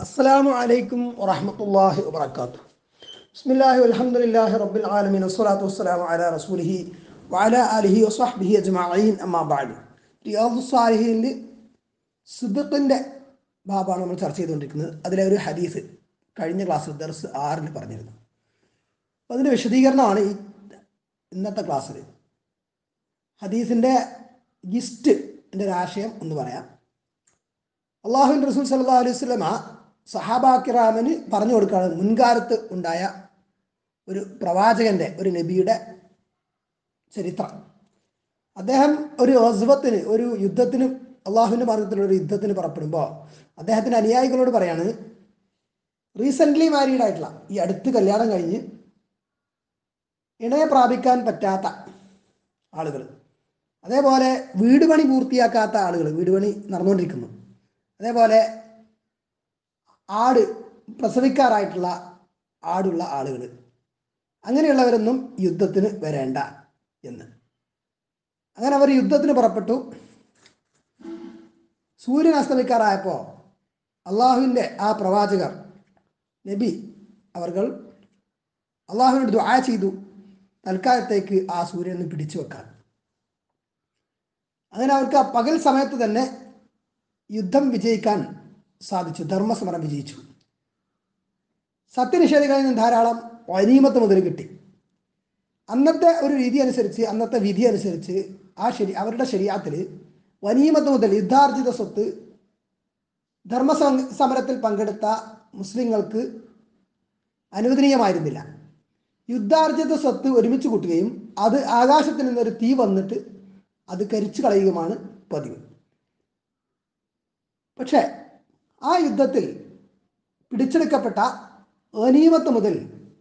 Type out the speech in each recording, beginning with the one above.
السلام عليكم ورحمة الله وبركاته بسم الله والحمد لله رب العالمين والصلاة والسلام على رسوله وعلى آله وصحبه أجمعين أما بعد Riyadh സാലിഹിനിൽ സിദ്ദിഖിൻ്റെ ഭാഗമാണ് നമ്മൾ ചർച്ച ചെയ്തുകൊണ്ടിരിക്കുന്നത് അതിലെ ഒരു ഹദീസ് കഴിഞ്ഞ ക്ലാസ്സിൽ ദർസ് ആറിൽ പറഞ്ഞിരുന്നു അപ്പോൾ അതിൻ്റെ വിശദീകരണമാണ് ഈ ഇന്നത്തെ ക്ലാസ്സിൽ ഹദീസിൻ്റെ ഗിസ്റ്റിൻ്റെ ഒരു ആശയം എന്ന് പറയാം അള്ളാഹുൻ റസൂൽ സല്ലാ അലൈഹി സ്വലമ സഹാബാക്കിറാമിന് പറഞ്ഞു കൊടുക്കുകയാണ് മുൻകാലത്ത് ഉണ്ടായ ഒരു പ്രവാചകന്റെ ഒരു നബിയുടെ ചരിത്രം അദ്ദേഹം ഒരു ഓസ്വത്തിന് ഒരു യുദ്ധത്തിന് അള്ളാഹുവിൻ്റെ മാർഗത്തിലുള്ള ഒരു യുദ്ധത്തിന് പുറപ്പെടുമ്പോൾ അദ്ദേഹത്തിൻ്റെ അനുയായികളോട് പറയാണ് റീസെൻ്റ്ലി മാരീഡ് ആയിട്ടുള്ള ഈ അടുത്ത് കല്യാണം കഴിഞ്ഞ് ഇണയെ പ്രാപിക്കാൻ പറ്റാത്ത ആളുകൾ അതേപോലെ വീട് പണി പൂർത്തിയാക്കാത്ത ആളുകൾ വീട് പണി നടന്നുകൊണ്ടിരിക്കുന്നു അതേപോലെ ആട് പ്രസവിക്കാറായിട്ടുള്ള ആടുള്ള ആളുകൾ അങ്ങനെയുള്ളവരൊന്നും യുദ്ധത്തിന് വരേണ്ട എന്ന് അങ്ങനെ അവർ യുദ്ധത്തിന് പുറപ്പെട്ടു സൂര്യൻ അസ്തമിക്കാറായപ്പോൾ അള്ളാഹുവിൻ്റെ ആ പ്രവാചകർ നബി അവർകൾ അള്ളാഹുവിനോട് ദുആ ചെയ്തു തൽക്കാലത്തേക്ക് ആ സൂര്യനെ പിടിച്ചു വെക്കാൻ അങ്ങനെ അവർക്ക് ആ പകൽ സമയത്ത് തന്നെ യുദ്ധം വിജയിക്കാൻ സാധിച്ചു ധർമ്മസമരം വിജയിച്ചു സത്യനിഷേധികളിൽ നിന്ന് ധാരാളം വനീമത്ത് മുതൽ കിട്ടി അന്നത്തെ ഒരു രീതി അനുസരിച്ച് അന്നത്തെ വിധി അനുസരിച്ച് ആ ശരി അവരുടെ ശരിയാത്തിൽ വനീമത്ത് മുതൽ യുദ്ധാർജിത സ്വത്ത് ധർമ്മ സമരത്തിൽ പങ്കെടുത്ത മുസ്ലിങ്ങൾക്ക് അനുവദനീയമായിരുന്നില്ല യുദ്ധാർജിത സ്വത്ത് ഒരുമിച്ച് കൂട്ടുകയും അത് ആകാശത്തിൽ നിന്നൊരു തീ വന്നിട്ട് അത് കരിച്ചു കളയുകയുമാണ് പതിവ് പക്ഷേ ആ യുദ്ധത്തിൽ പിടിച്ചെടുക്കപ്പെട്ട അനീമത്ത് മുതൽ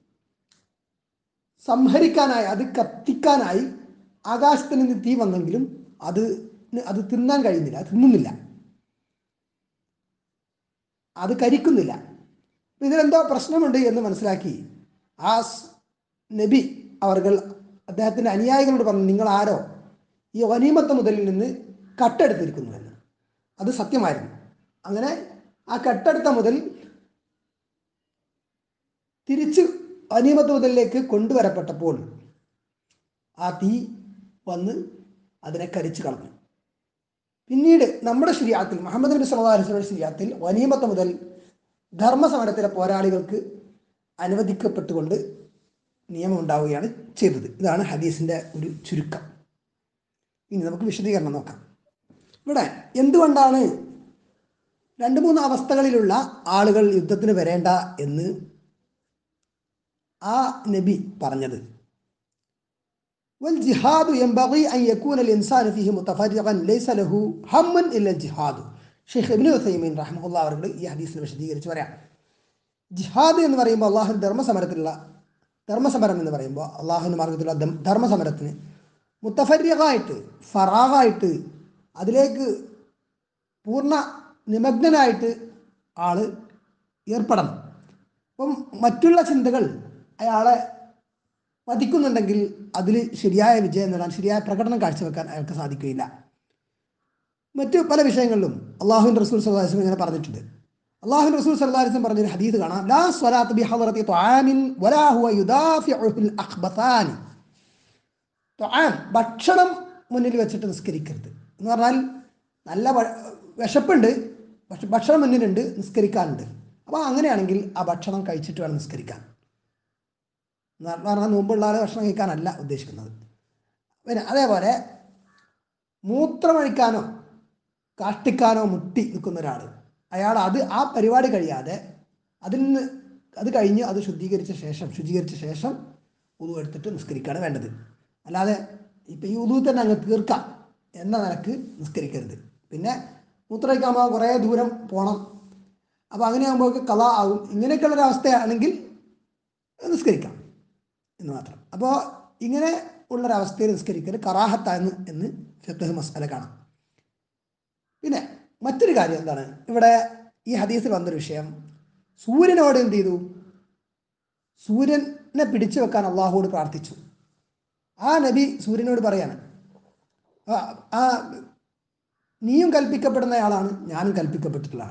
സംഹരിക്കാനായി അത് കത്തിക്കാനായി ആകാശത്തിൽ നിന്ന് തീ വന്നെങ്കിലും അത് അത് തിന്നാൻ കഴിയുന്നില്ല അത് തിന്നുന്നില്ല അത് കരിക്കുന്നില്ല ഇതിലെന്തോ പ്രശ്നമുണ്ട് എന്ന് മനസ്സിലാക്കി ആ നബി അവർകൾ അദ്ദേഹത്തിൻ്റെ അനുയായികളോട് പറഞ്ഞു നിങ്ങൾ ആരോ ഈ വനീമത്ത് മുതലിൽ നിന്ന് കട്ടെടുത്തിരിക്കുന്നു എന്ന് അത് സത്യമായിരുന്നു അങ്ങനെ ആ കെട്ടെടുത്ത മുതൽ തിരിച്ച് അനിയമത്ത് മുതലിലേക്ക് കൊണ്ടുവരപ്പെട്ടപ്പോൾ ആ തീ വന്ന് അതിനെ കരിച്ചു കളഞ്ഞു പിന്നീട് നമ്മുടെ ശരിയാത്തിൽ മുഹമ്മദ് നബി സല്ലാ അലിസ്ലയുടെ ശരിയാത്തിൽ വനീമത്ത് മുതൽ ധർമ്മസമരത്തിലെ പോരാളികൾക്ക് അനുവദിക്കപ്പെട്ടുകൊണ്ട് നിയമം ഉണ്ടാവുകയാണ് ചെയ്തത് ഇതാണ് ഹദീസിൻ്റെ ഒരു ചുരുക്കം ഇനി നമുക്ക് വിശദീകരണം നോക്കാം ഇവിടെ എന്തുകൊണ്ടാണ് രണ്ട് മൂന്ന് അവസ്ഥകളിലുള്ള ആളുകൾ യുദ്ധത്തിന് വരേണ്ട എന്ന് ആ നബി പറഞ്ഞത് والجهاد ينبغي أن يكون الإنسان فيه متفرغا ليس له هم إلا الجهاد ഷെയ്ഖ് ഇബ്നു ഉസൈമീൻ റഹ്മുല്ല അവർക്ക് ഈ ഹദീസിനെ വിശദീകരിച്ച് പറയാം ജിഹാദ് എന്ന് പറയുമ്പോൾ അള്ളാഹു ധർമ്മസമരത്തിലുള്ള ധർമ്മസമരം എന്ന് പറയുമ്പോൾ അള്ളാഹുവിൻ്റെ മാർഗത്തിലുള്ള ധർമ്മസമരത്തിന് മുത്തഫര്യകായിട്ട് ഫറാഹായിട്ട് അതിലേക്ക് പൂർണ്ണ നിമഗ്നനായിട്ട് ആള് ഏർപ്പെടണം അപ്പം മറ്റുള്ള ചിന്തകൾ അയാളെ വധിക്കുന്നുണ്ടെങ്കിൽ അതിൽ ശരിയായ വിജയം നേടാൻ ശരിയായ പ്രകടനം കാഴ്ചവെക്കാൻ അയാൾക്ക് സാധിക്കുകയില്ല മറ്റു പല വിഷയങ്ങളിലും അള്ളാഹുവിൻ റസൂൽ സല്ലാസ്ലം ഇങ്ങനെ പറഞ്ഞിട്ടുണ്ട് അള്ളാഹുൻ റസൂൽ സല്ലാസ്ലം പറഞ്ഞൊരു ഹദീത് കാണാം ലാ സ്വലാത്ത് ബി ഹദറത്തി ത്വാമിൻ വലാ ഹുവ യുദാഫിഉൽ അഖ്ബതാനി ത്വാം ഭക്ഷണം മുന്നിൽ വെച്ചിട്ട് നിസ്കരിക്കരുത് എന്ന് പറഞ്ഞാൽ നല്ല വിശപ്പുണ്ട് പക്ഷെ ഭക്ഷണം മുന്നിലുണ്ട് നിസ്കരിക്കാനുണ്ട് അപ്പോൾ അങ്ങനെയാണെങ്കിൽ ആ ഭക്ഷണം കഴിച്ചിട്ട് വേണം നിസ്കരിക്കാൻ എന്ന് പറഞ്ഞാൽ നോമ്പുള്ള ആളെ ഭക്ഷണം കഴിക്കാനല്ല ഉദ്ദേശിക്കുന്നത് പിന്നെ അതേപോലെ മൂത്രമഴിക്കാനോ കാഷ്ടിക്കാനോ മുട്ടി നിൽക്കുന്ന ഒരാൾ അയാൾ അത് ആ പരിപാടി കഴിയാതെ അതിൽ നിന്ന് അത് കഴിഞ്ഞ് അത് ശുദ്ധീകരിച്ച ശേഷം ശുചീകരിച്ച ശേഷം ഉതു എടുത്തിട്ട് നിസ്കരിക്കുകയാണ് വേണ്ടത് അല്ലാതെ ഇപ്പം ഈ ഉതു തന്നെ അങ്ങ് തീർക്കാം എന്ന നിലക്ക് നിസ്കരിക്കരുത് പിന്നെ മൂത്രമൊഴിക്കാകുമ്പോൾ കുറേ ദൂരം പോകണം അപ്പോൾ അങ്ങനെയാകുമ്പോൾ കഥ ആകും ഇങ്ങനെയൊക്കെയുള്ളൊരവസ്ഥയാണെങ്കിൽ നിസ്കരിക്കാം എന്ന് മാത്രം അപ്പോൾ ഇങ്ങനെ ഉള്ളൊരവസ്ഥയിൽ നിസ്കരിക്കൽ കറാഹത്താന്ന് എന്ന് ഫിഖ് മസാല കാണാം പിന്നെ മറ്റൊരു കാര്യം എന്താണ് ഇവിടെ ഈ ഹദീസിൽ വന്നൊരു വിഷയം സൂര്യനോട് എന്ത് ചെയ്തു സൂര്യനെ പിടിച്ചു വെക്കാൻ അള്ളാഹുവോട് പ്രാർത്ഥിച്ചു ആ നബി സൂര്യനോട് പറയാണ് ആ നീയും കൽപ്പിക്കപ്പെടുന്ന ആളാണ് ഞാനും കൽപ്പിക്കപ്പെട്ടിട്ടുള്ള ആളാണ്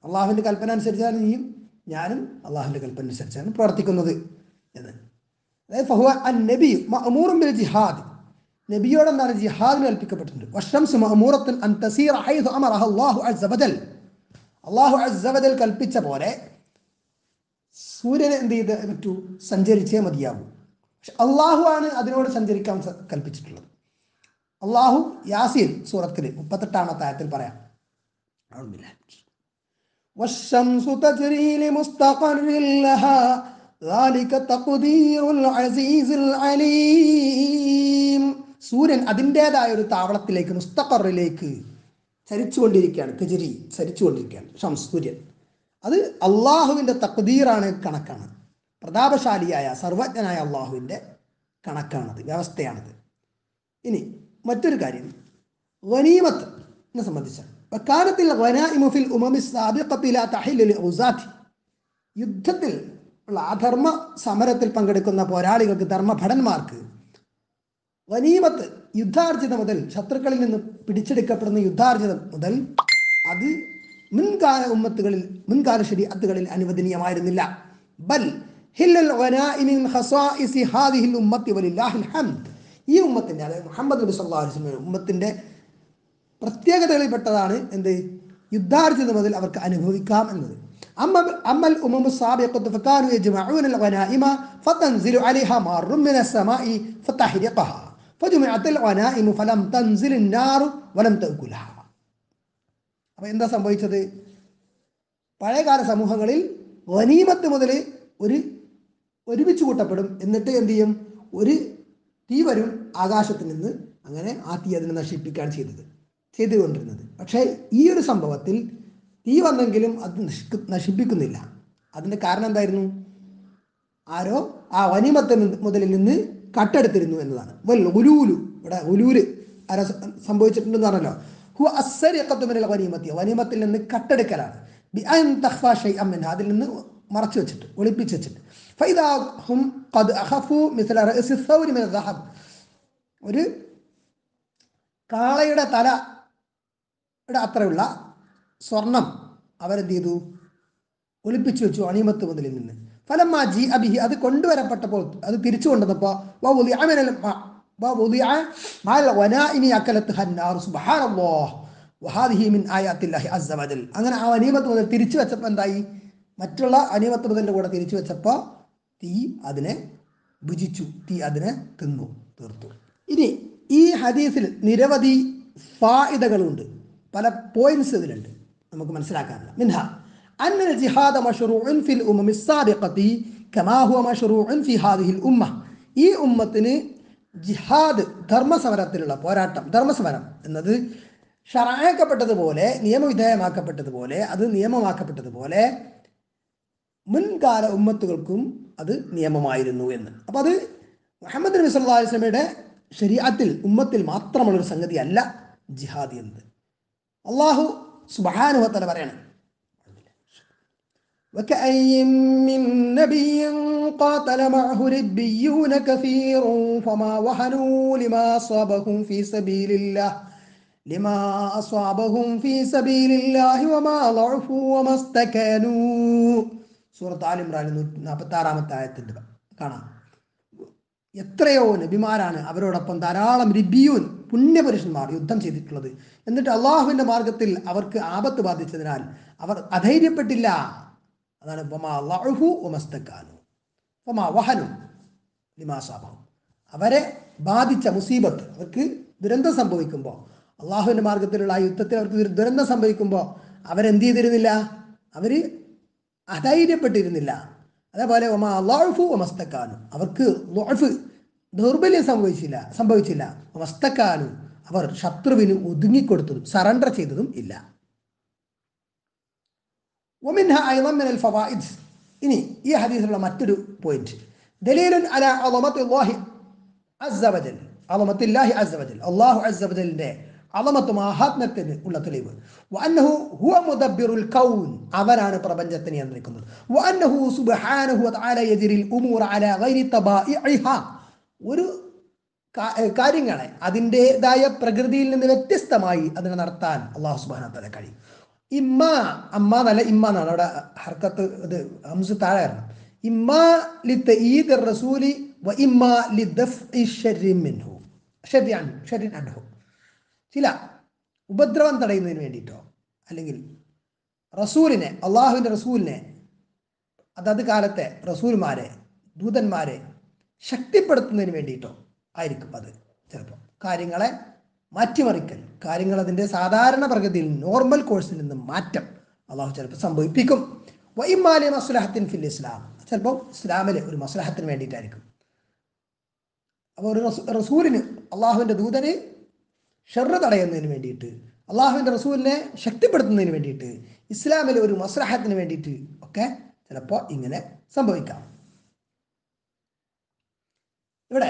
അള്ളാഹുവിൻ്റെ കൽപ്പന അനുസരിച്ചാണ് നീയും ഞാനും അള്ളാഹുവിൻ്റെ കൽപ്പന അനുസരിച്ചാണ് പ്രവർത്തിക്കുന്നത് എന്ന് അതായത് ഫഹുവ അൻ നബി മഅമൂറും ബിൽ ജിഹാദ് നബിയോട് എന്താണ് ജിഹാദിന് കൽപ്പിക്കപ്പെട്ടിട്ടുണ്ട് വഷംസ് മഅമൂറത്തുൻ അൻ തസീറ ഹൈദു അമറഹ അല്ലാഹു അസ്സ വജൽ അള്ളാഹു അസ്സ വജൽ കൽപ്പിച്ച പോലെ സൂര്യനെ എന്ത് ചെയ്ത് പറ്റൂ സഞ്ചരിച്ചേ മതിയാകൂ പക്ഷെ അള്ളാഹു ആണ് അതിനോട് സഞ്ചരിക്കാൻ സ- കൽപ്പിച്ചിട്ടുള്ളത് അള്ളാഹു യാസീൻ സൂറത്തിൽ മുപ്പത്തെട്ടാമത്തെ ആയത്തിൽ പറയാം أعوذ بالله من الشيطان. والشمس تجري لمستقر لها ذلك تقدير العزيز العليم സൂര്യൻ അതിൻ്റെതായ ഒരു താവളത്തിലേക്ക് മുസ്തഖറിലേക്ക് ചരിച്ചുകൊണ്ടിരിക്കുകയാണ് കജരി ചരിച്ചുകൊണ്ടിരിക്കുകയാണ് ഷംസ് സൂര്യൻ അത് അള്ളാഹുവിൻ്റെ തക്തീറാണ് കണക്കാണ് പ്രതാപശാലിയായ സർവജ്ഞനായ അള്ളാഹുവിൻ്റെ കണക്കാണത് വ്യവസ്ഥയാണത് ഇനി മറ്റൊരു കാര്യം ഗനീമത്ത് എന്നെ സംബന്ധിച്ചാണ് വക്കാലത്തിൽ ഗനായിമു ഫിൽ ഉമമി സാബിഖത്തി ലാ തഹില്ലു ലിഉസാത്തി യുദ്ധത്തിൽ ഉള്ള അധർമ്മ സമരത്തിൽ പങ്കെടുക്കുന്ന പോരാളികൾക്ക് ധർമ്മഭടന്മാർക്ക് വനീമത്ത് യുദ്ധാർജിതം മുതൽ ശത്രുക്കളിൽ നിന്ന് പിടിച്ചെടുക്കപ്പെടുന്ന യുദ്ധാർജിതം മുതൽ അത് മുൻകാല ഉമ്മത്തുകളിൽ മുൻകാല ശരീഅത്തുകളിൽ അനുവദനീയമായിരുന്നില്ല ബൽ ഹില്ലൽ ഗനാഇമി മിൻ ഖസാഇസി ഹാദിഹിൽ ഉമ്മത്തി വലില്ലാഹിൽ ഹംദ് ഈ ഉമ്മത്തിന്റെ അതായത് മുഹമ്മദ് നബി സല്ലല്ലാഹു അലൈഹി വസല്ലം ഉമ്മത്തിന്റെ പ്രത്യേകതകളിൽപ്പെട്ടതാണ് എന്ത് യുദ്ധാർജിതം മുതൽ അവർക്ക് അനുഭവിക്കാം എന്നത് അമ്മ അമ്മൽ ഉമമു സാബിഖത്ത് ഫകാനു യജ്മഊന الغنائم فتنزل عليها مار من السماء فتحرقها فجمعت الغنائم فلم تنزل النار ولم تأكلها അപ്പോൾ എന്താ സംഭവിച്ചത് പഴയകാല സമൂഹങ്ങളിൽ വനീമത്ത് മുതൽ ഒരു ഒരുമിച്ച് കൂട്ടപ്പെടും എന്നിട്ട് എന്ത് ചെയ്യും ഒരു തീ വരും ആകാശത്ത് നിന്ന് അങ്ങനെ ആ തീ അതിനെ നശിപ്പിക്കുകയാണ് ചെയ്തത് ചെയ്തുകൊണ്ടിരുന്നത് പക്ഷേ ഈ ഒരു സംഭവത്തിൽ തീ വന്നെങ്കിലും അത് നശിക്കു നശിപ്പിക്കുന്നില്ല അതിൻ്റെ കാരണം എന്തായിരുന്നു ആരോ ആ വനിമത്ത് മുതലിൽ നിന്ന് കട്ടെടുത്തിരുന്നു എന്നതാണ് വൽ ഉലൂലു ഇവിടെ ഉലൂല് ആരോ സ- സംഭവിച്ചിട്ടുണ്ടെന്ന് പറഞ്ഞല്ലോ ഹു അസ്സരിഖത്തുമിനൽ വനീമത്തി വനീമത്തിൽ നിന്ന് കട്ടെടുക്കലാണ് ബി അൻ തഖ്ഫ ഷൈഅൻ മിൻഹ. അതിൽ നിന്ന് മറച്ചു വെച്ചിട്ട് ഒളിപ്പിച്ച് വെച്ചിട്ട് ഫൈദാ ഹും ഖദ് അഖഫു മിസ്ല റഅസി ثൗരി മിന ദഹബ് ഒരു കാളയുടെ തല യുടെ അത്രയുള്ള സ്വർണം അവരെന്ത് ചെയ്തു ഒളിപ്പിച്ചു വെച്ചു അണിമത്ത് മുതലിൽ നിന്ന് ഫലമാ ജി അബിഹി അത് കൊണ്ടുവരപ്പെട്ടപ്പോൾ അത് തിരിച്ചു കൊണ്ടുവന്നപ്പോൾ വവുദിഅ മിനൽ മ- വവുദിഅ മഅൽ വനാഇമി അക്കലത്ത് ഹന്നാർ സുബ്ഹാനല്ലാഹ് വഹാദിഹി മിൻ ആയാത്തില്ലാഹി അസ്സ വജൽ അങ്ങനെ ആ അനീമത്ത് മുതൽ തിരിച്ചു വെച്ചപ്പോൾ എന്തായി മറ്റുള്ള അനീമത്ത് മുതലിൻ്റെ കൂടെ തിരിച്ചു വെച്ചപ്പോൾ തീ അതിനെ ഭുജിച്ചു തീ അതിനെ തിന്നു തീർത്തു ഇനി ഈ ഹദീസിൽ നിരവധി ഫായിദകളുണ്ട് പല പോയിന്റ്സ് ഇതിലുണ്ട് നമുക്ക് മനസ്സിലാക്കാനുള്ള മിൻഹ أن الجهاد مشروع في الأمم السابقة كما هو مشروع في هذه الأمة ഈ ഉമ്മത്തിന് ജിഹാദ് ധർമ്മസമരത്തിലുള്ള പോരാട്ടം ധർമ്മസമരം എന്നത് ഷറാക്കപ്പെട്ടതുപോലെ നിയമവിധേയമാക്കപ്പെട്ടതുപോലെ അത് നിയമമാക്കപ്പെട്ടതുപോലെ മുൻകാല ഉമ്മത്തുകൾക്കും അത് നിയമമായിരുന്നു എന്ന് അപ്പം അത് മുഹമ്മദ് നബി സല്ലല്ലാഹു അലൈഹി വസല്ലമയുടെ ശരീഅത്തിൽ ഉമ്മത്തിൽ മാത്രമുള്ളൊരു സംഗതി അല്ല ജിഹാദ് എന്നത് അള്ളാഹു സുബ്ഹാനഹു വതആല പറയണം وكأي من نبي قاتل معه ربيون كثير فما وهنوا لما أصابهم في سبيل الله لما أصابهم في سبيل الله وما ضعفوا وما استكانوا സൂറത്ത് ആലിമ്രാൻ നാൽപ്പത്തി ആറാമത്തെ ആയത്തിൻ്റെ കാണാം എത്രയോ നബിമാരാണ് അവരോടൊപ്പം ധാരാളം റിബിയൂൻ പുണ്യപുരുഷന്മാർ യുദ്ധം ചെയ്തിട്ടുള്ളത് എന്നിട്ട് അള്ളാഹുവിൻ്റെ മാർഗത്തിൽ അവർക്ക് ആപത്ത് ബാധിച്ചതിനാൽ അവർ അധൈര്യപ്പെട്ടില്ല അതാണ് വമാ ലഅഹു വമസ്തക്കാനു വമാ വഹനു ലിമാസാബഹു അവരെ ബാധിച്ച മുസീബത്ത് അവർക്ക് ദുരന്തം സംഭവിക്കുമ്പോൾ അള്ളാഹുവിൻ്റെ മാർഗത്തിലുള്ള ആ യുദ്ധത്തിൽ അവർക്ക് ദുര- ദുരന്തം സംഭവിക്കുമ്പോൾ അവരെന്ത് ചെയ്തിരുന്നില്ല അവർ അധൈര്യപ്പെട്ടിരുന്നില്ല അതേപോലെ ഒമാ ലോഫു ഒമസ്തക്കാനു അവർക്ക് ലോഫ് ദൗർബല്യം സംഭവിച്ചില്ല സംഭവിച്ചില്ല ഒമസ്തക്കാനു അവർ ശത്രുവിന് ഒതുങ്ങിക്കൊടുത്തതും സറണ്ടർ ചെയ്തതും ഇല്ല ومنها أيضا من الفوائد ഇനി ഈ ഹദീസിലുള്ള മറ്റൊരു പോയിന്റ് ദലീലുൻ അല അളമത്ത് അല്ലാഹി അസ്സ വജൽ അളമത്ത് ഇല്ലാഹി അസ്സ വജൽ അല്ലാഹു അസ്സ വജലിന്റെ അളമത്ത് മഹാത്മ്യത്തിന് ഉള്ള തെളിവ് വഅന്നഹു ഹുവ മുദബ്ബിറുൽ കൗൻ അവനാണ് പ്രപഞ്ചത്തെ നിയന്ത്രിക്കുന്നത് വഅന്നഹു സുബ്ഹാനഹു വതആല യജ്രിൽ ഉമൂറ അല ഗൈരി തബാഇഇഹ ഒരു കാ- ഏ, കാര്യങ്ങളെ അതിൻ്റെതായ പ്രകൃതിയിൽ നിന്ന് വ്യത്യസ്തമായി അതിനെ നടത്താൻ അള്ളാഹു സുബാന തല കഴിയും ഇമ്മ അമ്മ എന്നല്ല ഇമ്മ എന്നാണ് അവിടെ ഹർക്കത്ത് ഇത് ഹംസ് താഴെ വരണം ഇമ്മ ലി തഈദ് റസൂലി വ ഇമ്മ ലി ദഫ്ഇ ശർരി മിൻഹു ശർരി അൻ ശർരി അൻഹു ചില ഉപദ്രവം തടയുന്നതിന് വേണ്ടിയിട്ടോ അല്ലെങ്കിൽ റസൂലിനെ അള്ളാഹുവിൻ്റെ റസൂലിനെ അതത് കാലത്തെ റസൂൽമാരെ ദൂതന്മാരെ ശക്തിപ്പെടുത്തുന്നതിന് വേണ്ടിയിട്ടോ ആയിരിക്കും അത് ചിലപ്പോൾ കാര്യങ്ങളെ മാറ്റിമറിക്കൽ കാര്യങ്ങൾ അതിൻ്റെ സാധാരണ പ്രകൃതിയിൽ നോർമൽ കോഴ്സിൽ നിന്ന് മാറ്റം അള്ളാഹു ചിലപ്പോൾ സംഭവിപ്പിക്കും വൈമാലി മസ്ലഹത്തിൻ ഫിൽ ഇസ്ലാം ചിലപ്പോൾ ഇസ്ലാമിലെ ഒരു മസ്ലഹത്തിന് വേണ്ടിയിട്ടായിരിക്കും അപ്പോൾ ഒരു റസൂ- റസൂലിന് അള്ളാഹുവിൻ്റെ ദൂതനെ ഷെറ് തടയുന്നതിന് വേണ്ടിയിട്ട് അള്ളാഹുവിൻ്റെ റസൂലിനെ ശക്തിപ്പെടുത്തുന്നതിന് വേണ്ടിയിട്ട് ഇസ്ലാമിലെ ഒരു മസ്ലഹത്തിന് വേണ്ടിയിട്ട് ഒക്കെ ചിലപ്പോൾ ഇങ്ങനെ സംഭവിക്കാം ഇവിടെ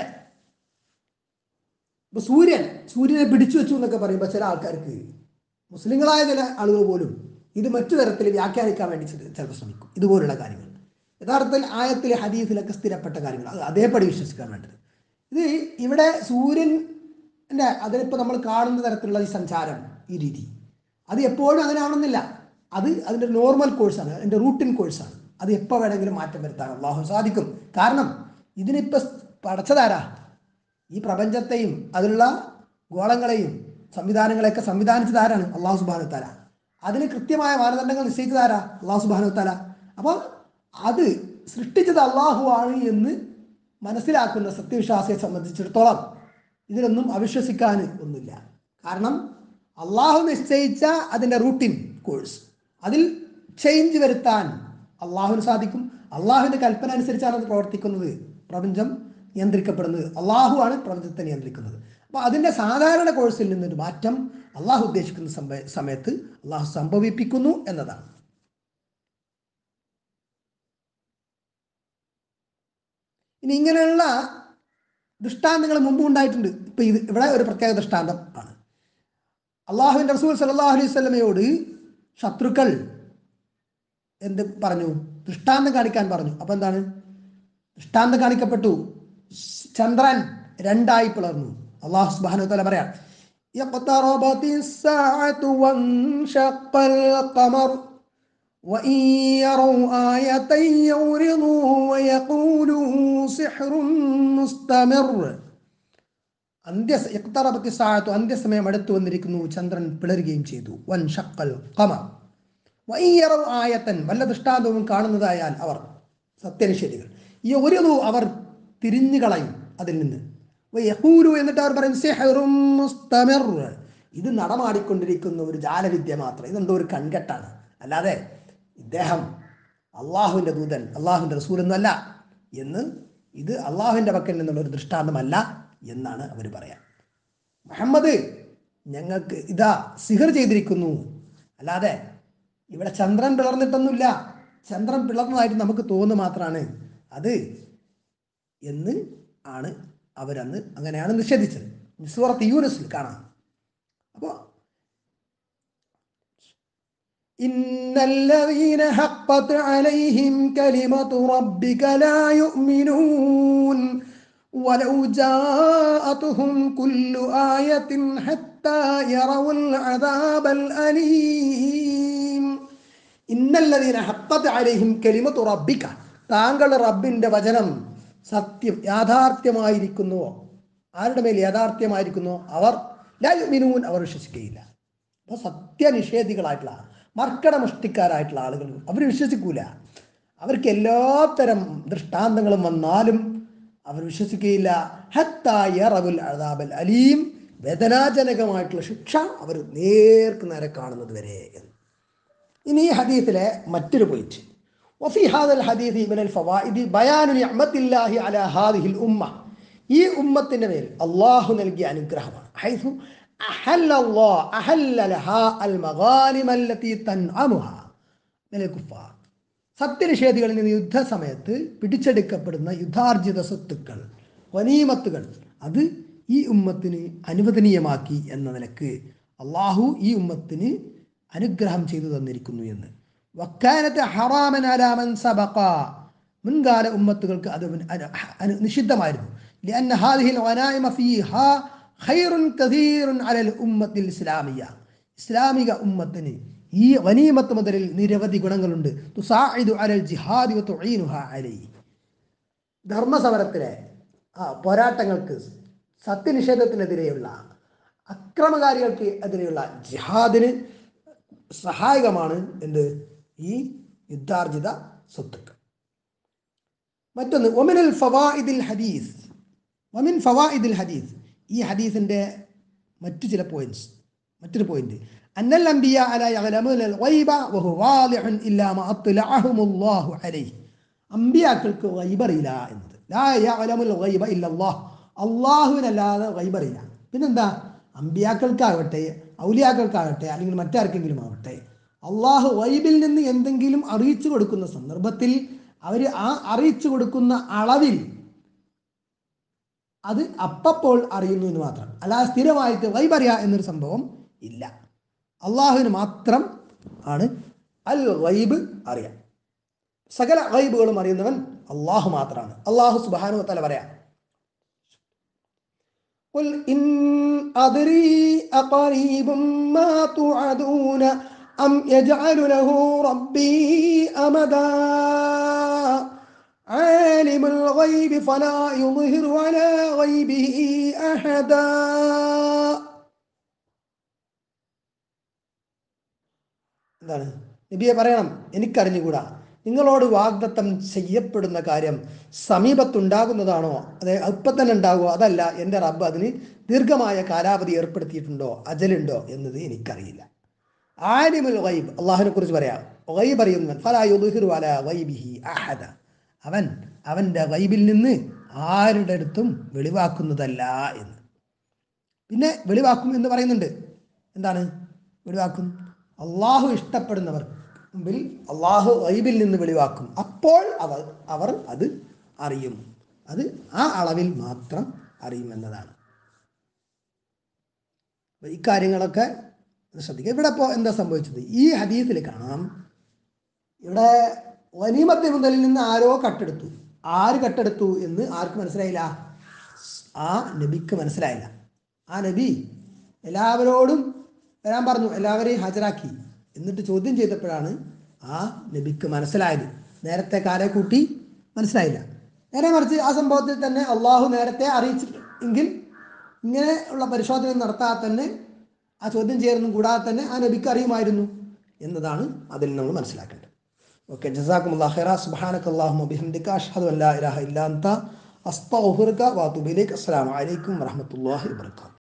ഇപ്പൊ സൂര്യൻ സൂര്യനെ പിടിച്ചു വെച്ചു എന്നൊക്കെ പറയുമ്പോൾ ചില ആൾക്കാർക്ക് മുസ്ലിങ്ങളായ ചില ആളുകൾ പോലും ഇത് മറ്റു തരത്തിൽ വ്യാഖ്യാനിക്കാൻ വേണ്ടി ചില- ചിലപ്പോൾ ശ്രമിക്കും ഇതുപോലുള്ള കാര്യങ്ങൾ യഥാർത്ഥത്തിൽ ആയത്തിൽ ഹദീസിലൊക്കെ സ്ഥിരപ്പെട്ട കാര്യങ്ങൾ അത് അതേപടി വിശ്വസിക്കാൻ വേണ്ടത് ഇത് ഇവിടെ സൂര്യൻ്റെ അതിലിപ്പോൾ നമ്മൾ കാണുന്ന തരത്തിലുള്ള ഈ സഞ്ചാരം ഈ രീതി അത് എപ്പോഴും അങ്ങനെ ആവണമെന്നില്ല അത് അതിൻ്റെ നോർമൽ കോഴ്സാണ് അതിൻ്റെ റൂട്ടിൻ കോഴ്സാണ് അത് എപ്പോൾ വേണമെങ്കിലും മാറ്റം വരുത്താൻ അള്ളാഹു സാധിക്കും കാരണം ഇതിനിപ്പോൾ പടച്ചതാരാ ഈ പ്രപഞ്ചത്തെയും അതിലുള്ള ഗോളങ്ങളെയും സംവിധാനങ്ങളെയൊക്കെ സംവിധാനിച്ചത് ആരാണ് അള്ളാഹു സുബാനു താല അതിന് കൃത്യമായ മാനദണ്ഡങ്ങൾ നിശ്ചയിച്ചത് ആരാ അള്ളാഹു സുബാനു താല അപ്പോൾ അത് സൃഷ്ടിച്ചത് അള്ളാഹു ആണ് എന്ന് മനസ്സിലാക്കുന്ന സത്യവിശ്വാസിയെ സംബന്ധിച്ചിടത്തോളം ഇതിലൊന്നും അവിശ്വസിക്കാൻ ഒന്നുമില്ല കാരണം അള്ളാഹു നിശ്ചയിച്ച അതിൻ്റെ റൂട്ടീൻ കോഴ്സ് അതിൽ ചേഞ്ച് വരുത്താൻ അള്ളാഹുവിന് സാധിക്കും അള്ളാഹുവിൻ്റെ കൽപ്പന അനുസരിച്ചാണ് അത് പ്രവർത്തിക്കുന്നത് പ്രപഞ്ചം നിയന്ത്രിക്കപ്പെടുന്നത് അള്ളാഹു ആണ് പ്രപഞ്ചത്തെ നിയന്ത്രിക്കുന്നത് അപ്പോൾ അതിൻ്റെ സാധാരണ കോഴ്സിൽ നിന്നൊരു മാറ്റം അള്ളാഹു ഉദ്ദേശിക്കുന്ന സംഭ- സമയത്ത് അള്ളാഹു സംഭവിപ്പിക്കുന്നു എന്നതാണ് ഇനി ഇങ്ങനെയുള്ള ദൃഷ്ടാന്തങ്ങൾ മുമ്പ് ഉണ്ടായിട്ടുണ്ട് ഇപ്പൊ ഇത് ഇവിടെ ഒരു പ്രത്യേക ദൃഷ്ടാന്തം ആണ് അള്ളാഹുവിൻ്റെ റസൂൽ സല്ലല്ലാഹു അലൈഹി സ്വലമയോട് ശത്രുക്കൾ എന്ത് പറഞ്ഞു ദൃഷ്ടാന്തം കാണിക്കാൻ പറഞ്ഞു അപ്പൊ എന്താണ് ദൃഷ്ടാന്തം കാണിക്കപ്പെട്ടു ചന്ദ്രൻ രണ്ടായി പിളർന്നു അള്ളാഹു സുബ്ഹാനഹു വതആല പറയാം اقتربت الساعة وانشق القمر وإن يروا آية يورضوا ويقولوا سحر مستمر അന്ത്യ ഇഖ്തറബത്തി സാഴത്തു അന്ത്യസമയം അടുത്തു വന്നിരിക്കുന്നു ചന്ദ്രൻ പിളരുകയും ചെയ്തു വൻ ഷക്കൽ കമർ വയ്യറവ് ആയത്തൻ വല്ല ദൃഷ്ടാന്തവും കാണുന്നതായാൽ അവർ സത്യനിഷേധികൾ ഈ ഒരു അവർ തിരിഞ്ഞു കളയും അതിൽ നിന്ന് യഹൂരു എന്നിട്ട് അവർ പറയും സിഹറും മുസ്തമിർ ഇത് നടമാടിക്കൊണ്ടിരിക്കുന്ന ഒരു ജാലവിദ്യ മാത്രം ഇതെന്തോ ഒരു കൺകെട്ടാണ് അല്ലാതെ ഇദ്ദേഹം അള്ളാഹുവിൻ്റെ ദൂതൻ അള്ളാഹുവിൻ്റെ റസൂലൊന്നുമല്ല എന്ന് ഇത് അള്ളാഹുവിൻ്റെ പക്കൽ നിന്നുള്ള ഒരു ദൃഷ്ടാന്തമല്ല എന്നാണ് അവർ പറയാം മുഹമ്മദ് ഞങ്ങൾക്ക് ഇതാ സിഹർ ചെയ്തിരിക്കുന്നു അല്ലാതെ ഇവിടെ ചന്ദ്രൻ പിളർന്നിട്ടൊന്നുമില്ല ചന്ദ്രൻ പിളർന്നതായിട്ട് നമുക്ക് തോന്നുന്നു മാത്രമാണ് അത് എന്ന് ആണ് അവരന്ന് അങ്ങനെയാണ് നിഷേധിച്ചത് സൂറത്ത് യൂനസിൽ കാണാം അപ്പോൾ إن الذين حقت عليهم كلمة ربك لا يؤمنون ولو جاءتهم كل آية حتى يروا العذاب الأليم إن الذين حقت عليهم كلمة ربك താങ്കളുടെ റബ്ബിൻ്റെ വചനം സത്യം യാഥാർത്ഥ്യമായിരിക്കുന്നുവോ ആരുടെ മേൽ യാഥാർത്ഥ്യമായിരിക്കുന്നുവോ അവർ ലായുമിനൂൻ അവർ വിശ്വസിക്കുകയില്ല അപ്പോൾ സത്യനിഷേധികളായിട്ടുള്ള മർക്കടമുഷ്ടിക്കാരായിട്ടുള്ള ആളുകൾ അവർ വിശ്വസിക്കൂല അവർക്ക് എല്ലാത്തരം ദൃഷ്ടാന്തങ്ങളും വന്നാലും അവർ വിശ്വസിക്കുകയില്ല ഹത്തായ റബുൽ അതാബൽ അലീം വേദനാജനകമായിട്ടുള്ള ശിക്ഷ അവർ നേർക്ക് നേരെ കാണുന്നത് വരെ എന്ന് ഇനി ഈ ഹദീസിലെ മറ്റൊരു പോയിന്റ് وفي هذا الحديث من الفوائد بيان نعمة الله على هذه الأمة ഈ ഉമ്മത്തിൻ്റെ മേൽ അള്ളാഹു നൽകിയ അനുഗ്രഹമാണ് ഹൈസു അഹല്ല അല്ലാഹ് അഹല്ല ലഹാ അൽ മഗാനിമ അല്ലതി തൻഅമുഹ മിനൽ കുഫാർ സത്യനിഷേധികളിൽ നിന്ന് യുദ്ധസമയത്ത് പിടിച്ചെടുക്കപ്പെടുന്ന യുദ്ധാർജിത സ്വത്തുക്കൾ വനീമത്തുകൾ അത് ഈ ഉമ്മത്തിന് അനുവദനീയമാക്കി എന്ന നിലക്ക് അള്ളാഹു ഈ ഉമ്മത്തിന് അനുഗ്രഹം ചെയ്തു തന്നിരിക്കുന്നു എന്ന് വക്കാനത്തെ ഹറാമൻ അലാമൻ സബക്ക മുൻകാല ഉമ്മത്തുകൾക്ക് അത് മുൻ- അനു- അനു- നിഷിദ്ധമായിരുന്നു لأن هذه الغنائم فيها خير كثير على الأمة الإسلامية ഇസ്ലാമിക ഉമ്മത്തിന് ഈ വനീമത്ത് മുതലിൽ നിരവധി ഗുണങ്ങളുണ്ട് തുസാഇദു അലൽ ജിഹാദി വതുഈനുഹ അലൈഹി ധർമ്മസമരത്തിലെ ആ പോരാട്ടങ്ങൾക്ക് സത്യനിഷേധത്തിനെതിരെയുള്ള അക്രമകാരികൾക്ക് എതിരെയുള്ള ജിഹാദിന് സഹായകമാണ് എന്ത് ഈ യുദ്ധാർജിത സ്വത്തുക്കൾ മറ്റൊന്ന് ഒമിനൽ ഫവായിദിൽ ഹദീസ് ഒമിൻ ഫവായിദിൽ ഹദീസ് ഈ ഹദീസിൻ്റെ മറ്റു ചില പോയിന്റ്സ് മറ്റൊരു പോയിന്റ് അന്നൽ അംബിയ അല യഅലമുൽ ഗൈബ വഹു വാളിഹുൻ ഇല്ലാ മാ അത്ലഅഹുമുല്ലാഹു അലൈഹി അമ്പിയാക്കൾക്ക് ഗൈബറില്ല എന്നത് ലാ യഅലമുൽ ഗൈബ ഇല്ലല്ലാഹ് അള്ളാഹുവിനല്ലാതെ ഗൈബറില്ല പിന്നെന്താ അമ്പിയാക്കൾക്കാകട്ടെ ഔലിയാക്കൾക്കാകട്ടെ അല്ലെങ്കിൽ മറ്റാർക്കെങ്കിലും ആവട്ടെ അള്ളാഹു വൈബിൽ നിന്ന് എന്തെങ്കിലും അറിയിച്ചു കൊടുക്കുന്ന സന്ദർഭത്തിൽ അവർ ആ അറിയിച്ചു കൊടുക്കുന്ന അളവിൽ അത് അപ്പപ്പോൾ അറിയുന്നു എന്ന് മാത്രം അല്ലാതെ സ്ഥിരമായിട്ട് വൈബറിയ എന്നൊരു സംഭവം ഇല്ല അള്ളാഹുവിന് മാത്രം ആണ് അൽ വൈബ് അറിയാം സകല വൈബുകളും അറിയുന്നവൻ അള്ളാഹു മാത്രമാണ് അള്ളാഹു സുബാനു തല പറയാം قل إن أدري أقريب ما توعدون أم يجعل له ربي أمدا عالم الغيب فلا يظهر على غيبه أحدا എന്താണ് നബിയെ പറയണം എനിക്കറിഞ്ഞുകൂടാ നിങ്ങളോട് വാഗ്ദത്തം ചെയ്യപ്പെടുന്ന കാര്യം സമീപത്തുണ്ടാകുന്നതാണോ അതെ ഇപ്പം തന്നെ ഉണ്ടാകുമോ അതല്ല എൻ്റെ റബ്ബ് അതിന് ദീർഘമായ കാലാവധി ഏർപ്പെടുത്തിയിട്ടുണ്ടോ അജലുണ്ടോ എന്നത് എനിക്കറിയില്ല ആലിമുൽ ഗൈബ് അള്ളാഹുവിനെ കുറിച്ച് പറയാം ഗൈബ് അറിയുന്നവൻ ഫലായുഹിറു അല ഗൈബിഹി അഹദ അവൻ അവൻ്റെ ഗൈബിൽ നിന്ന് ആരുടെ അടുത്തും വെളിവാക്കുന്നതല്ല എന്ന് പിന്നെ വെളിവാക്കും എന്ന് പറയുന്നുണ്ട് എന്താണ് വെളിവാക്കും അള്ളാഹു ഇഷ്ടപ്പെടുന്നവർ മുമ്പിൽ അള്ളാഹു ഗൈബിൽ നിന്ന് വെളിവാക്കും അപ്പോൾ അവർ അവർ അത് അറിയും അത് ആ അളവിൽ മാത്രം അറിയുമെന്നതാണ് അപ്പൊ ഇക്കാര്യങ്ങളൊക്കെ ഒന്ന് ശ്രദ്ധിക്കുക ഇവിടെ ഇപ്പോൾ എന്താ സംഭവിച്ചത് ഈ ഹദീസിൽ കാണാം ഇവിടെ വനീമത്തെ മുതലിൽ നിന്ന് ആരോ കട്ടെടുത്തു ആര് കട്ടെടുത്തു എന്ന് ആർക്ക് മനസ്സിലായില്ല ആ നബിക്ക് മനസ്സിലായില്ല ആ നബി എല്ലാവരോടും വരാൻ പറഞ്ഞു എല്ലാവരെയും ഹാജരാക്കി എന്നിട്ട് ചോദ്യം ചെയ്തപ്പോഴാണ് ആ നബിക്ക് മനസ്സിലായത് നേരത്തെ കാരെ കൂട്ടി മനസ്സിലായില്ല നേരെ മറിച്ച് ആ സംഭവത്തിൽ തന്നെ അള്ളാഹു നേരത്തെ അറിയിച്ചിട്ടെങ്കിൽ ഇങ്ങനെ ഉള്ള പരിശോധന നടത്താതെ തന്നെ ആ ചോദ്യം ചെയ്യലൊന്നും കൂടാതെ തന്നെ ആ നബിക്ക് അറിയുമായിരുന്നു എന്നതാണ് അതിൽ നമ്മൾ മനസ്സിലാക്കേണ്ടത് ഓക്കെ ജസാക്കും അള്ളാഹ് സുബാനക്ക് അള്ളാഹു ബിഹംദിക അഷ്ഹദു അല്ലാ ഇലാഹ ഇല്ലാ അന്ത അസ്തഗ്ഫിറുക വഅതുബു ഇലൈക് അസ്സലാമു അലൈക്കും വറഹ്മത്തുള്ളാഹി വബറകാതുഹു